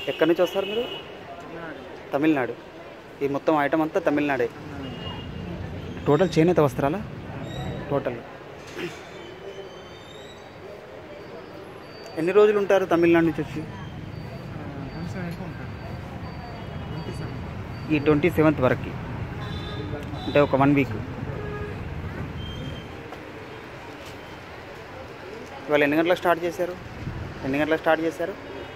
ఎక్కడి నుంచి వస్తారు మీరు తమిళనాడు ఈ మొత్తం ఐటమ్ అంతా తమిళనాడే టోటల్ చేనేత వస్త్రాలా టోటల్ ఎన్ని రోజులు ఉంటారు తమిళనాడు నుంచి వచ్చి ఈ ట్వంటీ సెవెంత్ వరకు అంటే ఒక వన్ వీక్ ఇవాళ ఎన్ని గంటలకు స్టార్ట్ చేశారు ఎన్ని గంటలకు స్టార్ట్ చేశారు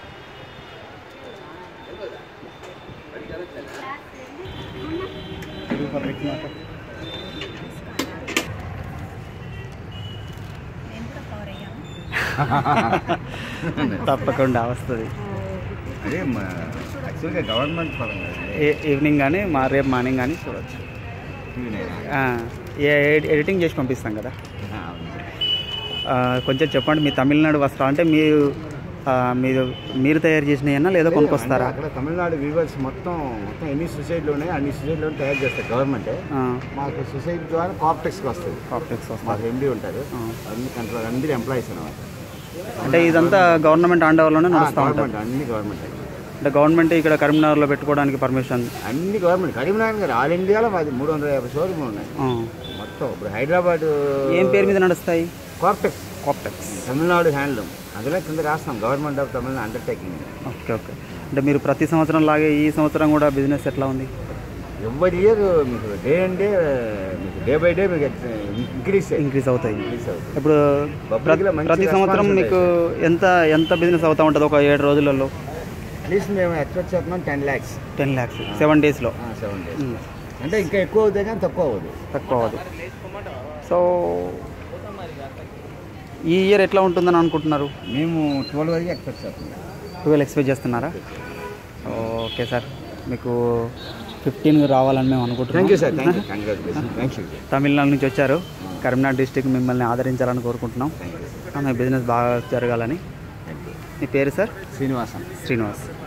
తప్పకుండా వస్తుంది అదే యాక్చువల్గా గవర్నమెంట్ పరంగా ఏ- ఈవినింగ్ కానీ మా రేపు మార్నింగ్ కానీ చూడవచ్చు ఆ, ఏ ఎడి- ఎడిటింగ్ చేసి పంపిస్తాం కదా ఆ, కొంచెం చెప్పండి మీ తమిళనాడు వస్త్రాలు అంటే మీరు ఆ, మీరు మీరు తయారు చేసినవన్నా లేదా కొనుక్కొస్తారా అక్కడ తమిళనాడు వీవర్స్ మొత్తం మొత్తం ఎన్ని సొసైటీలు ఉన్నాయి అన్ని సొసైటీలో తయారు చేస్తారు గవర్నమెంట్ ఆ, మాకు సొసైటీ ద్వారా కాప్టెక్స్కి వస్తుంది కాంప్లెక్స్ వస్తారు మాకు ఎండి ఉంటారు ఆ. అన్ని కంట్రోల్ అందరి ఎంప్లాయీస్ అనమాట అంటే ఇదంతా గవర్నమెంట్ అండర్లోనే నడుస్తూ ఉంటుంది గవర్నమెంట్ అన్ని గవర్నమెంట్ అంటే గవర్నమెంట్ ఇక్కడ కరీంనగర్లో పెట్టుకోవడానికి పర్మిషన్ అన్ని గవర్నమెంట్ కరీంనగర్ గారు ఆల్ ఇండియాలో మాది మూడు వందల యాభై షోరూమ్లు ఉన్నాయి మొత్తం ఇప్పుడు హైదరాబాద్ ఏం పేరు మీద నడుస్తాయి కాప్టెక్స్ కాప్టెక్స్ తమిళనాడు హ్యాండ్లూమ్ అందులో కింద రాస్తాం government of Tamil Nadu undertaking okay okay అంటే మీరు ప్రతి సంవత్సరం లాగే ఈ సంవత్సరం కూడా బిజినెస్ ఎట్లా ఉంది ఎవ్రీ ఇయర్ మీకు డే అండ్ డే మీకు డే బై డే మీకు ఇంక్రీస్ ఇంక్రీజ్ అవుతాయి ఇంక్రీస్ అవుతుంది ఇప్పుడు Public ప్రతి లో మంచి ప్రతి సంవత్సరం response మీకు ఎంత ఎంత బిజినెస్ అవుతూ ఉంటుంది ఒక ఏడు రోజులలో అట్లీస్ట్ మేము ఎక్స్పెక్ట్ చేస్తున్నాం ten lakhs ten lakhs seven డేస్లో సెవెన్ డేస్ అంటే ఇంకా ఎక్కువ అవుతాయి కానీ తక్కువ అవ్వదు తక్కువ అవ్వదు సో ఈ ఇయర్ ఎట్లా ఉంటుందని అనుకుంటున్నారు మేము ట్వెల్వ్ వరకు ఎక్స్పెక్ట్ చేస్తున్నాం ట్వెల్వ్ ఎక్స్పెక్ట్ చేస్తున్నారా ఓకే సార్ మీకు ఫిఫ్టీన్ రావాలని మేము థ్యాంక్ యూ సార్ అనుకుంటున్నాం thank you congratulation thank you Tamil Nadu నుంచి వచ్చారు కరీంనగర్ డిస్టిక్ మిమ్మల్ని ఆదరించాలని కోరుకుంటున్నాం థ్యాంక్ యూ మీ బిజినెస్ బాగా జరగాలని థ్యాంక్ యూ మీ పేరు సార్ శ్రీనివాసన్ శ్రీనివాస్